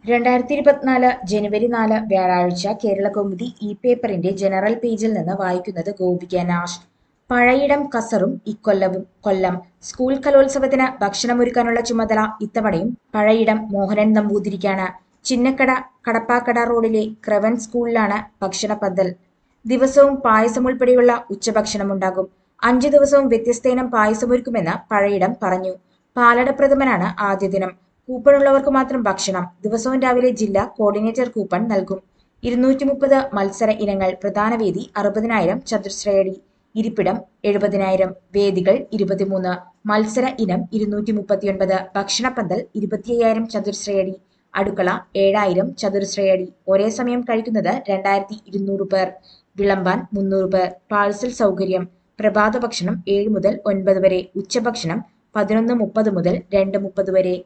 രണ്ടായിരത്തി ഇരുപത്തിനാല് ജനുവരി നാല് വ്യാഴാഴ്ച കേരളകൗമുദി ഇ പേപ്പറിന്റെ ജനറൽ പേജിൽ നിന്ന് വായിക്കുന്നത് ഗോപിക നാഷ് പഴയിടം കസറും ഇക്കൊല്ലവും കൊല്ലം സ്കൂൾ കലോത്സവത്തിന് ഭക്ഷണമൊരുക്കാനുള്ള ചുമതല ഇത്തവണയും പഴയിടം മോഹനൻ നമ്പൂതിരിക്കാണ് ചിന്നക്കട കടപ്പാക്കട റോഡിലെ ക്രവൻ സ്കൂളിലാണ് ഭക്ഷണ പന്തൽ ദിവസവും പായസം ഉൾപ്പെടെയുള്ള ഉച്ചഭക്ഷണമുണ്ടാകും അഞ്ചു ദിവസവും വ്യത്യസ്തയിനം പായസമൊരുക്കുമെന്ന് പഴയിടം പറഞ്ഞു പാലട പ്രഥമനാണ് ആദ്യ ദിനം കൂപ്പണുള്ളവർക്ക് മാത്രം ഭക്ഷണം ദിവസവും രാവിലെ ജില്ലാ കോർഡിനേറ്റർ കൂപ്പൺ നൽകും ഇരുന്നൂറ്റി മുപ്പത് മത്സര ഇനങ്ങൾ പ്രധാന വേദി അറുപതിനായിരം ചതുശ്രയടി ഇരിപ്പിടം എഴുപതിനായിരം വേദികൾ ഇരുപത്തിമൂന്ന് മത്സര ഇനം ഇരുന്നൂറ്റി മുപ്പത്തിയൊൻപത് ഭക്ഷണപ്പന്തൽ ഇരുപത്തിയ്യായിരം ചതുശ്രയടി അടുക്കള ഏഴായിരം ചതുരശ്രയടി ഒരേ സമയം കഴിക്കുന്നത് രണ്ടായിരത്തി ഇരുന്നൂറ് പേർ വിളമ്പാൻ മുന്നൂറ് പേർ പാഴ്സൽ സൗകര്യം പ്രഭാത ഭക്ഷണം ഏഴ് മുതൽ ഒൻപത് വരെ ഉച്ചഭക്ഷണം പതിനൊന്ന് മുപ്പത് മുതൽ രണ്ട് മുപ്പത് വരെ